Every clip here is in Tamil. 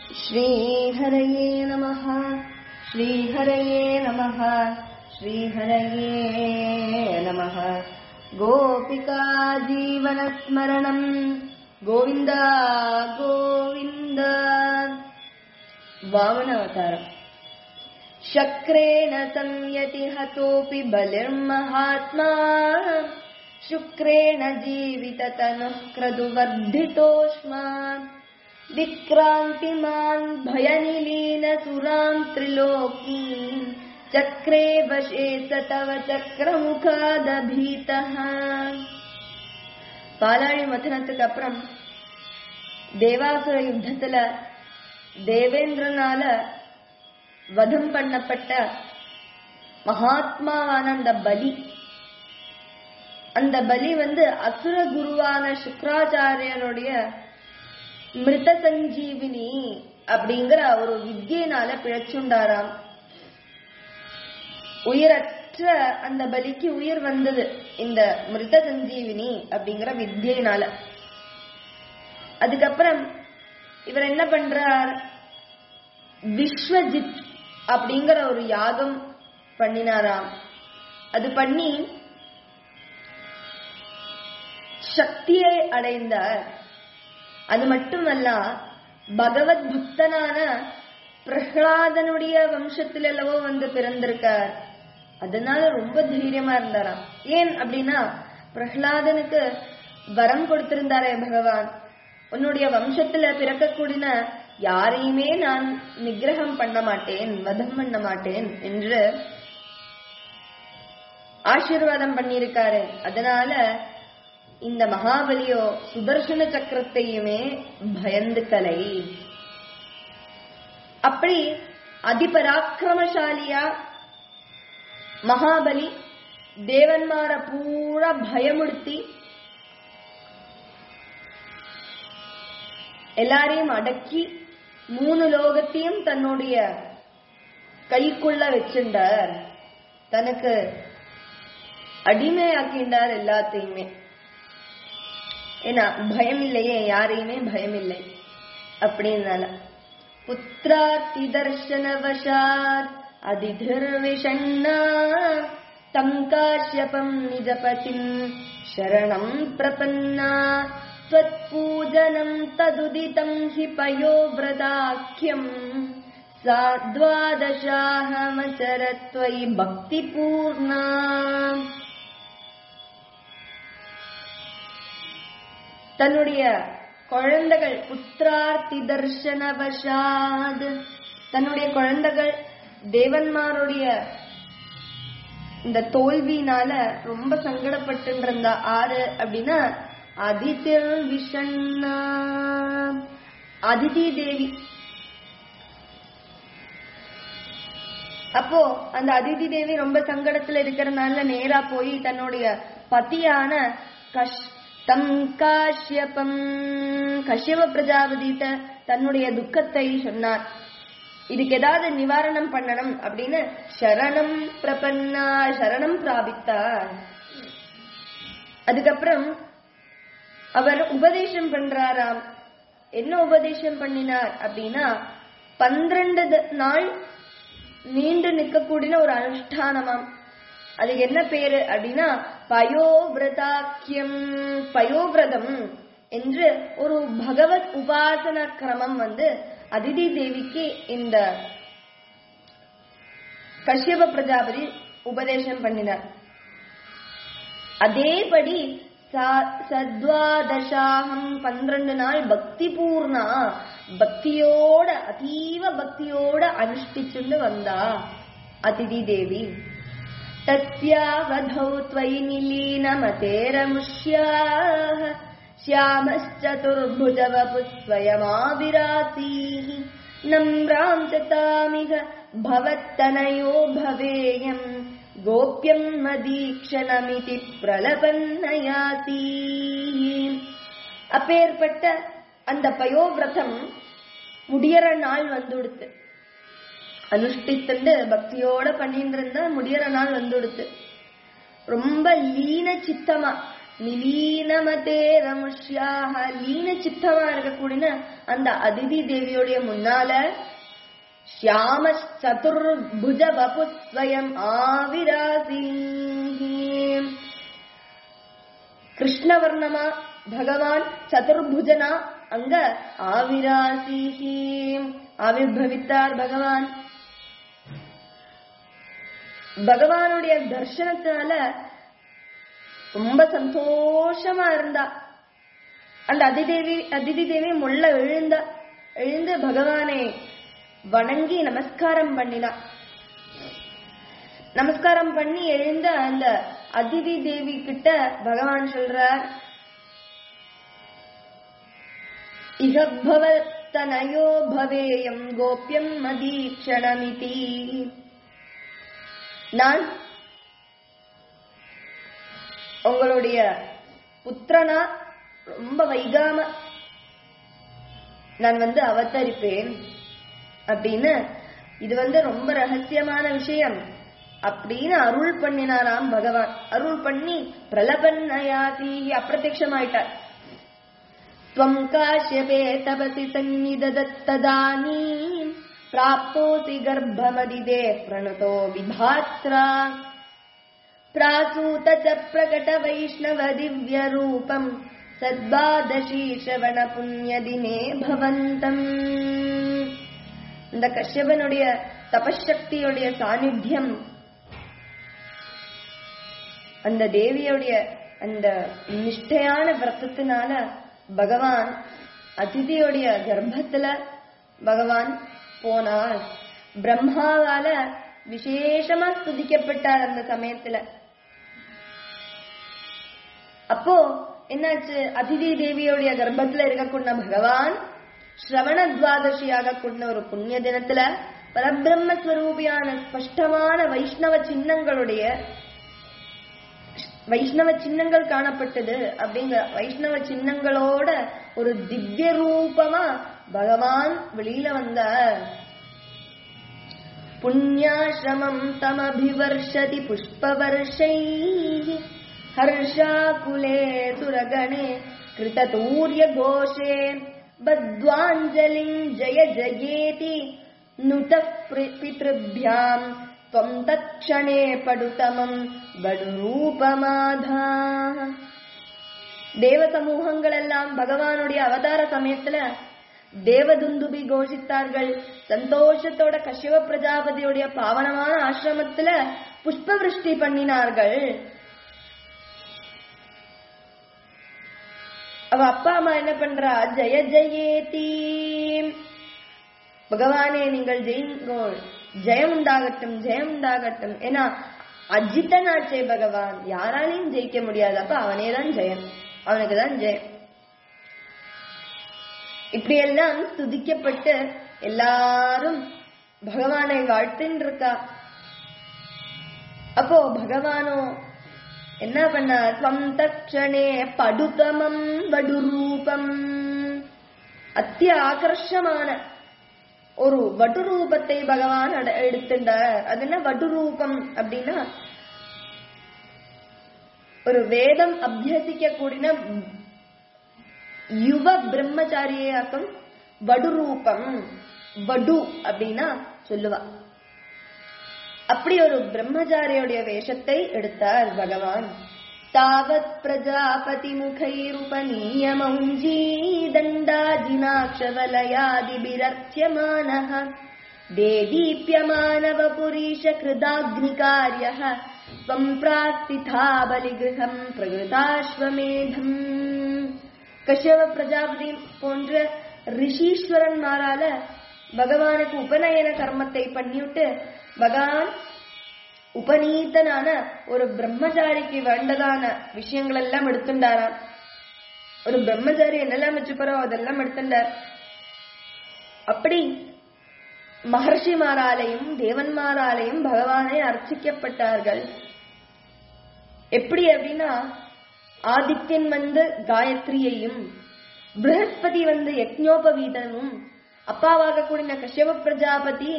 श्रीहरये नमः श्रीहरये नमः श्रीहरये नमः गोपिका जीवनस्मरणम् गोविन्द गोविन्द वामनावतारम् शक्रेण संयति हतोऽपि बलिर्महात्मा शुक्रेण जीविततनुः क्रदुवर्धितोष्मा विक्रान्तिमान् भयनिलीनसुराम् त्रिलोकीम् चक्रे वशे स तव चक्रमुखादभीतः பாலாழி மதனத்துக்கு அப்புறம் தேவாசுர யுத்தத்துல தேவேந்திரனால வதம் பண்ணப்பட்ட மகாத்மாவான அந்த பலி அந்த பலி வந்து அசுர குருவான சுக்கராச்சாரியனுடைய மிருத சஞ்சீவினி அப்படிங்கிற ஒரு வித்தியினால பிழைச்சுண்டாராம் உயிரற்ற அந்த பலிக்கு உயிர் வந்தது இந்த மிருத சஞ்சீவினி அப்படிங்கிற வித்தியினால அதுக்கப்புறம் இவர் என்ன பண்றார் விஸ்வஜித் அப்படிங்கிற ஒரு யாகம் பண்ணினாராம் அது பண்ணி சக்தியை அடைந்தார் அது மட்டுமல்ல பகவத் பக்தனான பிரஹ்லாதனுடைய வம்சத்தில் அல்லவோ வந்து பிறந்திருக்கார் அதனால ரொம்ப தைரியமா இருந்தாராம் ஏன் அப்படின்னா பிரஹ்லாதனுக்கு வரம் கொடுத்திருந்தாரே பகவான் உன்னுடைய வம்சத்துல பிறக்கக்கூடிய யாரையுமே நான் நிகிரகம் பண்ண மாட்டேன் வதம் பண்ண மாட்டேன் என்று ஆசீர்வாதம் பண்ணியிருக்காரு அதனால இந்த மகாபலியோ சுதர்சன சக்கரத்தையுமே பயந்துக்கலை அப்படி அதிபராக்கிரமசாலியா மகாபலி தேவன்மார பூரா பயமுடுத்தி எல்லாரையும் அடக்கி மூணு லோகத்தையும் தன்னுடைய கைக்குள்ள வச்சிருந்தார் தனக்கு அடிமையாக்கின்றார் எல்லாத்தையுமே ஏன்னா பயம் இல்லையே யாரையுமே பயம் இல்லை அப்படின்னால புத்திரார்த்தி தர்ஷனவசாத் அதிதிர்விஷண்ணா தம் காஷ்யபம் நிஜபதிம் சரணம் பிரபன்னா त्वत्पूजनम् तदुदितम् हि पयोव्रताख्यम् सा द्वादशाहमचर त्वयि भक्तिपूर्णा தன்னுடைய குழந்தைகள் புத்திரார்த்தி தர்ஷனவசாத் தன்னுடைய குழந்தைகள் தேவன்மாருடைய இந்த தோல்வினால ரொம்ப சங்கடப்பட்டு இருந்தா ஆறு அப்படின்னா அதிதிர் விஷண்ணா அதிதி தேவி அப்போ அந்த அதிதி தேவி ரொம்ப சங்கடத்துல இருக்கிறதுனால நேரா போய் தன்னுடைய பத்தியான கஷ்டம் காஷ்யபம் கஷ்யப பிரஜாபதிட்ட தன்னுடைய துக்கத்தை சொன்னார் இதுக்கு ஏதாவது நிவாரணம் பண்ணணும் அப்படின்னு சரணம் பிரபன்னா சரணம் பிராபித்தார் அதுக்கப்புறம் அவர் உபதேசம் பண்றாராம் என்ன உபதேசம் பண்ணினார் அப்படின்னா பன்னிரண்டு நாள் நீண்டு நிற்கக்கூடிய ஒரு அனுஷ்டானமாம் அதுக்கு என்ன பேரு அப்படின்னா பயோவிரதாக்கியம் பயோவிரதம் என்று ஒரு பகவத் உபாசன கிரமம் வந்து அதிதி தேவிக்கு இந்த கஷ்யப பிரஜாபதி உபதேசம் பண்ணினார் அதேபடி சத்வாதசாகம் பன்னிரண்டு நாள் பக்தி பூர்ணா பக்தியோட அதீவ பக்தியோட அனுஷ்டிச்சுண்டு வந்தா அதிதி தேவி तस्यावधौ त्वयि निलीनमतेरमुष्याः श्यामश्चतुर्भुजवपुः स्वयमाविरासीः नम्राम् च तामिह भवत्तनयो भवेयम् கோபியம் மதீக்ஷணமிதி பிரலபன்னயாசி அப்பேற்பட்ட அந்த பயோவிரதம் முடியற நாள் வந்துடுத்து அனுஷ்டித்துண்டு பக்தியோட பண்ணிட்டு இருந்தா முடியற நாள் வந்துடுத்து ரொம்ப லீன சித்தமா நிலீனமதே ரமுஷ்யாக லீன சித்தமா இருக்கக்கூடிய அந்த அதிதி தேவியோடைய முன்னால श्याम चतुर्भुज वपु स्वयम् आविरासी கிருஷ்ணவர்ணமா பகவான் சதுர்புஜனா அங்க ஆவிராசிஹி ஆவிர்பவித்தார் பகவான் பகவானுடைய தர்சனத்தினால ரொம்ப சந்தோஷமா இருந்தா அந்த அதிதேவி அதிதி தேவி முள்ள எழுந்தா எழுந்து பகவானை வணங்கி நமஸ்காரம் பண்ணினா நமஸ்காரம் பண்ணி எழுந்த அந்த அதிதி தேவி கிட்ட பகவான் சொல்றார் இகபவத்தனயோ பவேயம் கோபியம் மதீக்ஷணமிதி நான் உங்களுடைய புத்திரனா ரொம்ப வைகாம நான் வந்து அவதரிப்பேன் அப்படின்னு இது வந்து ரொம்ப ரகசியமான விஷயம் அப்படின்னு அருள் பண்ணினாராம் பகவான் அருள் பண்ணி பிரலபன்னயாதி அப்பிரத்யமாயிட்டார் त्वम् काश्यपे तपसि सन्निददत्तदानीम् प्राप्तोऽसि गर्भमदिदे प्रणुतो विभात्रा प्रासूत च प्रकट वैष्णव दिव्यरूपम् सद्वादशी श्रवण पुण्यदिने भवन्तम् இந்த கஷ்யபனுடைய தபசக்தியுடைய சாநித்தியம் அந்த தேவியுடைய அந்த நிஷ்டையான விரதத்தினால பகவான் அதிதியுடைய கர்ப்பத்துல பகவான் போனார் பிரம்மாவால விசேஷமா ஸ்துதிக்கப்பட்டார் அந்த சமயத்துல அப்போ என்னாச்சு அதிதி தேவியோடைய கர்ப்பத்துல இருக்கக்கூடிய பகவான் ஸ்ரவண துவாதசியாக கொண்ட ஒரு புண்ணிய தினத்துல பரபிரம்ம ஸ்வரூபியான ஸ்பஷ்டமான வைஷ்ணவ சின்னங்களுடைய வைஷ்ணவ சின்னங்கள் காணப்பட்டது அப்படிங்கிற வைஷ்ணவ சின்னங்களோட ஒரு திவ்ய ரூபமா பகவான் வெளியில வந்தார் புண்ணியாசிரமம் தமபிவர்ஷதி புஷ்பவர்ஷை ஹர்ஷாகுலே சுரகணே கிருததூர்ய கோஷே பத்வாஞ்சலிம் ஜய ஜயேதி நுத பித்ருभ्याम् त्वम् तत्क्षणे படுதமம் வடுரூபமாதா தேவ சமூகங்கள் எல்லாம் பகவானுடைய அவதார சமயத்துல தேவதுந்துபி கோஷித்தார்கள் சந்தோஷத்தோட கஷ்யப பிரஜாபதியுடைய பாவனமான ஆசிரமத்துல புஷ்ப விருஷ்டி பண்ணினார்கள் அவ அப்பா அம்மா என்ன பண்றா ஜெய ஜெயேதி பகவானே நீங்கள் ஜெயிங்கோள் ஜெயம் உண்டாகட்டும் ஜெயம் உண்டாகட்டும் ஏன்னா அஜித்தனாச்சே பகவான் யாராலையும் ஜெயிக்க முடியாது அப்ப அவனே தான் ஜெயம் அவனுக்கு தான் ஜெயம் இப்படியெல்லாம் துதிக்கப்பட்டு எல்லாரும் பகவானை வாழ்த்துன்னு இருக்கா அப்போ பகவானோ என்ன பண்ண ஸ்வம் தக்ஷணே படுதமம் வடுரூபம் அத்திய ஆகர்ஷமான ஒரு வடுரூபத்தை பகவான் அட- எடுத்துட்டார் அது என்ன வடுரூபம் அப்படின்னா ஒரு வேதம் அபியசிக்க கூடின யுவ பிரம்மச்சாரியாக்கம் வடுரூபம் வடு அப்படின்னா சொல்லுவா அப்படி ஒரு பிரம்மச்சாரியோடைய வேஷத்தை எடுத்தார் பகவான் தாவத் பிரஜாபதி முகைருபநீய மௌஞ்சி தண்டாஜினாட்சவலயாதிபிரர்ச்சியமானः தேதீப்யமானவ புரீஷ கிருதாக்னிகாரியः त्वं प्रास्थिता बलिगृहं பிரகிருதாஸ்வமேதம் கஷ்யப பிரஜாபதி போன்ற ரிஷீஸ்வரன்மாரால பகவானுக்கு உபநயன கர்மத்தை பண்ணிவிட்டு பகவான் உபநீதனான ஒரு பிரம்மச்சாரிக்கு வேண்டதான விஷயங்கள் எல்லாம் எடுத்துட்டாராம் ஒரு பிரம்மச்சாரி என்னெல்லாம் வச்சுப்பாரோ அதெல்லாம் எடுத்துட்டார் அப்படி மகர்ஷிமாராலையும் தேவன்மாராலையும் பகவானை அர்ச்சிக்கப்பட்டார்கள் எப்படி அப்படின்னா ஆதித்யன் வந்து காயத்ரியையும் ப்ரஹஸ்பதி வந்து யக்ஞோபவீதமும் அப்பாவாக கூடின கஷ்யப பிரஜாபதி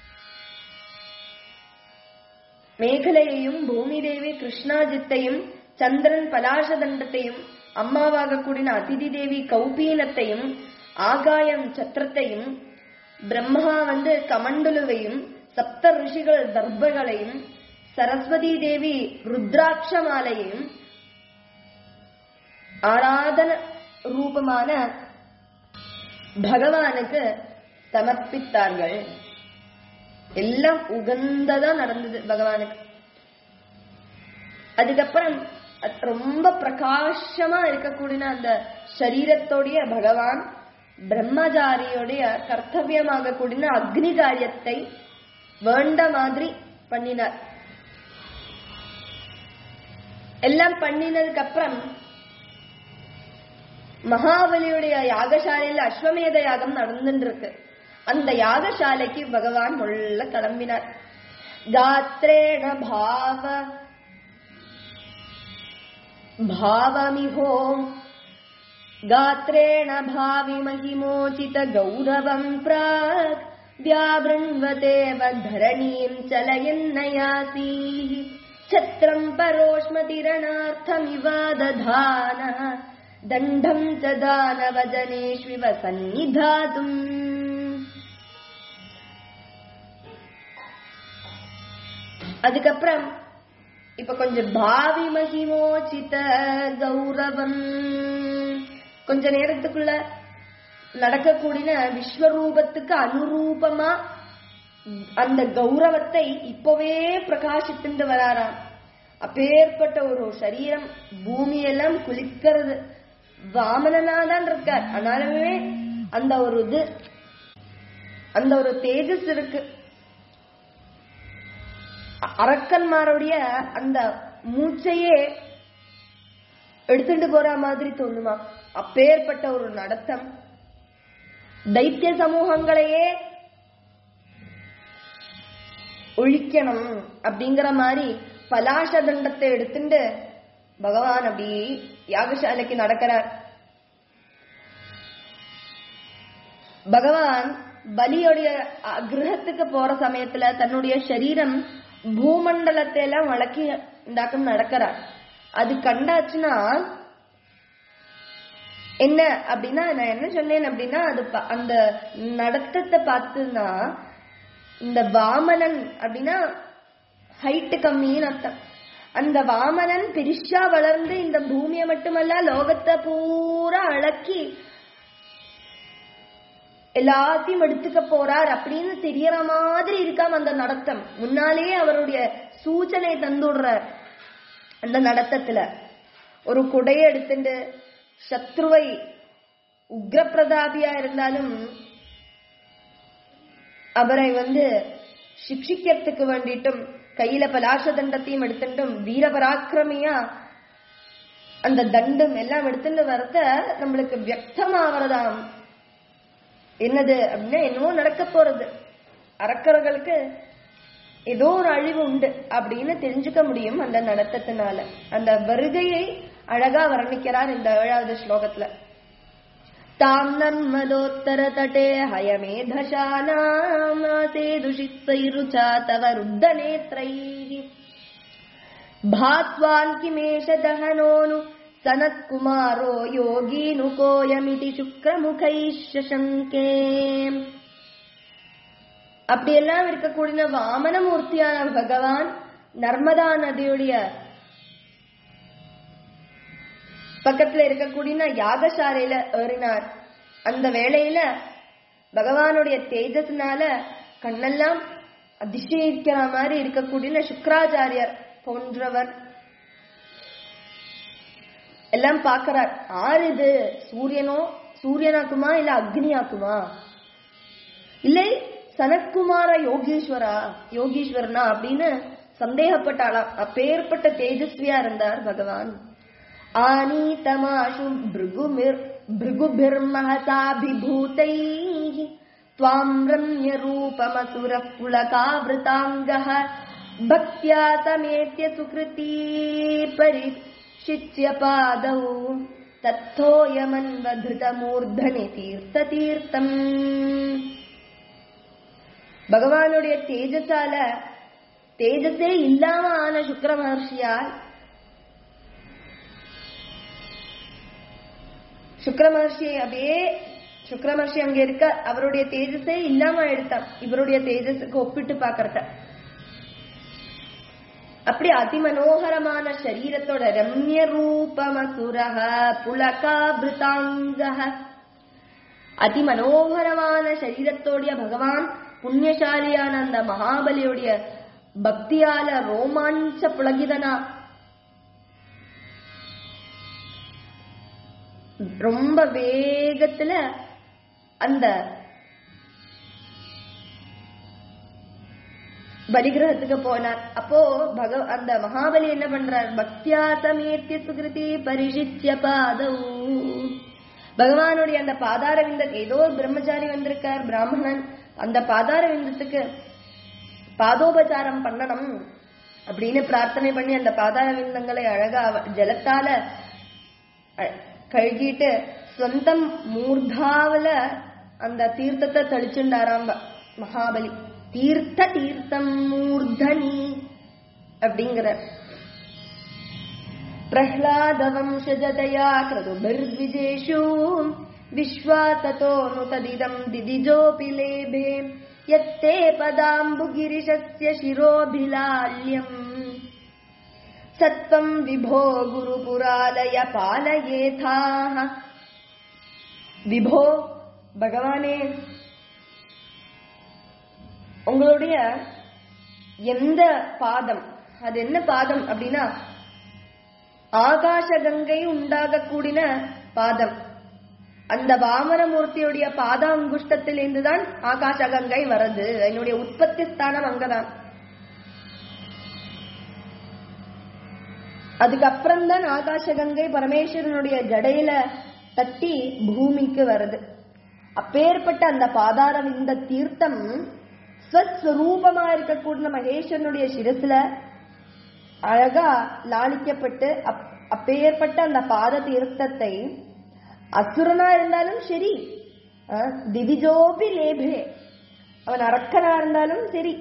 மேகலையையும் பூமி தேவி கிருஷ்ணாஜித்தையும் சந்திரன் பலாச தண்டத்தையும் அம்மாவாக கூடின அதிதி தேவி கௌபீனத்தையும் ஆகாயம் சத்திரத்தையும் பிரம்மா வந்து கமண்டலுவையும் சப்த ரிஷிகள் தர்பகளையும் சரஸ்வதி தேவி ருத்ராட்ச மாலையையும் ஆராதன ரூபமான பகவானுக்கு சமர்ப்பித்தார்கள் எல்லாம் உகந்ததா நடந்தது பகவானுக்கு அதுக்கப்புறம் அது ரொம்ப பிரகாசமா இருக்கக்கூடிய அந்த சரீரத்தோடைய பகவான் பிரம்மச்சாரியோடைய கர்த்தவியமாக கூடின அக்னி காரியத்தை வேண்ட மாதிரி பண்ணினார் எல்லாம் பண்ணினதுக்கு அப்புறம் மகாபலியுடைய யாகசாலையில அஸ்வமேத யாகம் நடந்துட்டு இருக்கு அந்த யாகசாலைக்கு பகவான் உள்ள கிளம்பினார் காத்ரேண பாவ भावमिहोम् गात्रेण भावि महिमोचित गौरवम् प्राक् व्यावृण्वतेव धरणीम् चलयन्नयासीः छत्रम् परोष्मतिरणार्थमिव दधानः दण्डम् च दानवजनेष्विव सन्निधातुम् அதுக்கப்புறம் இப்ப கொஞ்சம் பாவி மகிமோச்சித கௌரவம் கொஞ்ச நேரத்துக்குள்ள நடக்கக்கூடிய விஸ்வரூபத்துக்கு அனுரூபமா அந்த கௌரவத்தை இப்பவே பிரகாசித்துண்டு வராராம் அப்பேற்பட்ட ஒரு சரீரம் பூமியெல்லாம் குளிக்கிறது வாமனனா தான் இருக்கார் ஆனாலுமே அந்த ஒரு இது அந்த ஒரு தேஜஸ் இருக்கு அரக்கன்மாருடைய அந்த மூச்சையே எடுத்துட்டு போற மாதிரி தோணுமா அப்பேற்பட்ட ஒரு நடத்தம் தைத்திய சமூகங்களையே ஒழிக்கணும் அப்படிங்கிற மாதிரி பலாச தண்டத்தை எடுத்துட்டு பகவான் அப்படி யாகசாலைக்கு நடக்கிறார் பகவான் பலியோடைய அஹ், கிரகத்துக்கு போற சமயத்துல தன்னுடைய சரீரம் பூமண்டலத்தை எல்லாம் வழக்கி இந்தாக்கம் நடக்கிறார் அது கண்டாச்சுன்னா என்ன அப்படின்னா நான் என்ன சொன்னேன் அப்படின்னா அது ப- அந்த நடத்தத்தை பார்த்துன்னா இந்த வாமனன் அப்படின்னா ஹைட் கம்மின்னு அர்த்தம் அந்த வாமனன் பெருசா வளர்ந்து இந்த பூமியை மட்டுமல்ல லோகத்தை பூரா அழக்கி எல்லாத்தையும் எடுத்துக்க போறார் அப்படின்னு தெரியற மாதிரி இருக்காம் அந்த நடத்தம் முன்னாலேயே அவருடைய சூச்சனை தந்துடுறார் அந்த நடத்தத்துல ஒரு குடையை எடுத்துட்டு சத்ருவை உக்ரபிரதாபியா இருந்தாலும் அவரை வந்து சிக்ஷிக்கிறதுக்கு வேண்டிட்டும் கையில பலாச தண்டத்தையும் எடுத்துட்டும் வீரபராக்கிரமியா அந்த தண்டம் எல்லாம் எடுத்துட்டு வரத நம்மளுக்கு வியக்தமாவறதாம் என்னது அப்படின்னா என்னவோ நடக்க போறது அரக்கர்களுக்கு ஏதோ ஒரு அழிவு உண்டு அப்படின்னு தெரிஞ்சுக்க முடியும் அந்த நடத்தத்தினால அந்த வருகையை அழகா வர்ணிக்கிறார் இந்த ஏழாவது ஸ்லோகத்துல தாம் நன்மதோத்தர தட்டே ஹயமேதசானாமாசே துஷித்வைருச்சா தவ ருத்த நேத்ரைः भात्वान् किमेष दहनोऽनु सनत्कुमारो योगीनुकोऽयमिति शुक्रमुखैः शशङ्के அப்படியெல்லாம் இருக்கக்கூடிய வாமனமூர்த்தியான பகவான் நர்மதா நதியுடைய பக்கத்துல இருக்கக்கூடிய யாகசாலையில ஏறினார் அந்த வேளையில பகவானுடைய தேஜஸ்னால கண்ணெல்லாம் அதிசயிக்கிற மாதிரி இருக்கக்கூடிய சுக்கராச்சாரியர் போன்றவர் எல்லாம் பார்க்கறார் ஆறு இது சூரியனோ சூரியனாக்குமா இல்ல அக்னியாக்குமா இல்லை சனத்குமார யோகீஸ்வரா யோகீஸ்வரனா அப்படின்னு சந்தேகப்பட்டாளாம் அப்பேற்பட்ட தேஜஸ்வியா இருந்தார் பகவான் ஆனீதமாஷு பிருகுமிர் भृगुभिर्महसाभिभूतैः त्वाम् रम्यरूपमसुरः पुलकावृताङ्गः भक्त्या समेत्य सुकृती परिशिच्य पादौ தத்தோயமன்வதிருதமூர்தனி தீர்த்த தீர்த்தம் பகவானுடைய தேஜஸால தேஜஸே இல்லாம ஆன சுக்கர மகர்ஷியால் சுக்ர மகர்ஷி அப்படியே சுக்ர மகர்ஷி அங்க இருக்க அவருடைய தேஜஸே இல்லாம எடுத்தான் இவருடைய தேஜஸுக்கு ஒப்பிட்டு பாக்கறத அப்படி அதிமனோகரமான சரீரத்தோட ரம்ய ரூபமசுரக புலகாபிருதாங்க அதிமனோகரமான சரீரத்தோடைய பகவான் புண்ணியசாலியான அந்த மகாபலியுடைய பக்தியால ரோமாஞ்ச புலகிதனா ரொம்ப வேகத்துல அந்த பலிகிரகத்துக்கு போனார் அப்போ பக அந்த மகாபலி என்ன பண்றார் பக்தியா சமேத்திய சுகிருதி பரிசித்ய பாதௌ பகவானுடைய அந்த பாதார விந்தத்துக்கு ஏதோ ஒரு பிரம்மச்சாரி வந்திருக்கார் பிராமணன் அந்த பாதார விந்தத்துக்கு பாதோபசாரம் பண்ணணும் அப்படின்னு பிரார்த்தனை பண்ணி அந்த பாதார விந்தங்களை அழகா அவ- ஜலத்தால அ- கழுகிட்டு சொந்தம் மூர்தாவில அந்த தீர்த்தத்தை தெளிச்சுண்டாராம் ப- மகாபலி தீர்த்த தீர்த்தம் மூர்தனி அப்படிங்கிறார் प्रह्लादवंशजतया क्रतुभिर्द्विजेषु विश्वाततो तदिदम् दिदिजोऽपि लेभे यत्ते पदाम्बुगिरिशस्य शिरोऽभिलाल्यम् सत्त्वम् विभो गुरुपुरालय पालयेथाः விபோ பகவானே உங்களுடைய எந்த பாதம் அது என்ன பாதம் அப்படின்னா ஆகாச கங்கை உண்டாக கூடின பாதம் அந்த வாமனமூர்த்தியுடைய பாத அங்குஷ்டத்திலிருந்து தான் ஆகாச கங்கை வருது என்னுடைய உற்பத்தி ஸ்தானம் அங்கதான் அதுக்கப்புறம் தான் ஆகாச கங்கை பரமேஸ்வரனுடைய ஜடையில தட்டி பூமிக்கு வருது அப்பேற்பட்ட அந்த பாதாரம் இந்த தீர்த்தம் ஸ்வஸ்வரூபமா இருக்கக்கூடிய மகேஸ்வரனுடைய சிரசுல அழகா லாளிக்கப்பட்டு அப்- அப்பேற்பட்ட அந்த பாத தீர்த்தத்தை அசுரனா இருந்தாலும் சரி அஹ், திவிஜோபி லேபே அவன் அரக்கனா இருந்தாலும் சரி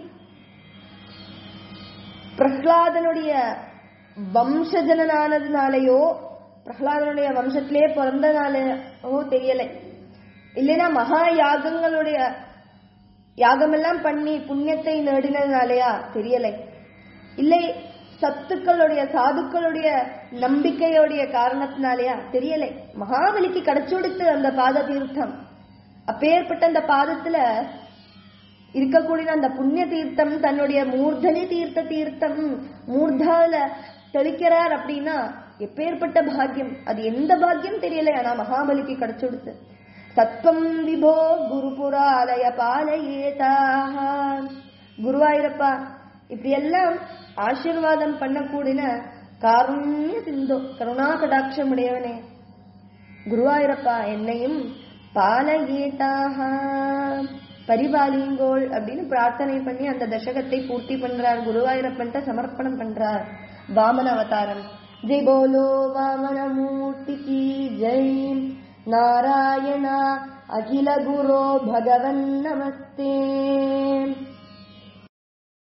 பிரஹ்லாதனுடைய வம்சஜனனானதுனாலயோ பிரஹ்லாதனுடைய வம்சத்திலே பிறந்தனாலோ தெரியலை இல்லைன்னா மகா யாகங்களுடைய யாகமெல்லாம் பண்ணி புண்ணியத்தை நேடினதுனாலயா தெரியலை இல்லை சத்துக்களுடைய சாதுக்களுடைய நம்பிக்கையுடைய காரணத்தினாலயா தெரியலை மகாபலிக்கு கிடைச்சுடுத்து அந்த பாத தீர்த்தம் அப்பேற்பட்ட அந்த பாதத்துல இருக்கக்கூடிய அந்த புண்ணிய தீர்த்தம் தன்னுடைய மூர்தனி தீர்த்த தீர்த்தம் மூர்தால தெளிக்கிறார் அப்படின்னா எப்பேற்பட்ட பாக்கியம் அது எந்த பாக்கியம் தெரியல ஆனா மகாபலிக்கு கிடைச்சுடுத்து சத்வம் விபோ குருபுராலய பாலயேதாக குருவாயிரப்பா இப்படி எல்லாம் ஆசீர்வாதம் பண்ணக்கூடிய காருண்ய சிந்து கருணா கடாட்சம் உடையவனே குருவாயூரப்பா என்னையும் பாலகேதாக பரிபாலிங்கோள் அப்படின்னு பிரார்த்தனை பண்ணி அந்த தசகத்தை பூர்த்தி பண்றார் குருவாயூரப்பன்ட்ட சமர்ப்பணம் பண்றார் வாமன அவதாரம் ஜெய் போலோ வாமன மூர்த்தி கி ஜெய் நாராயணா அகில குரோ பகவன் நமஸ்தே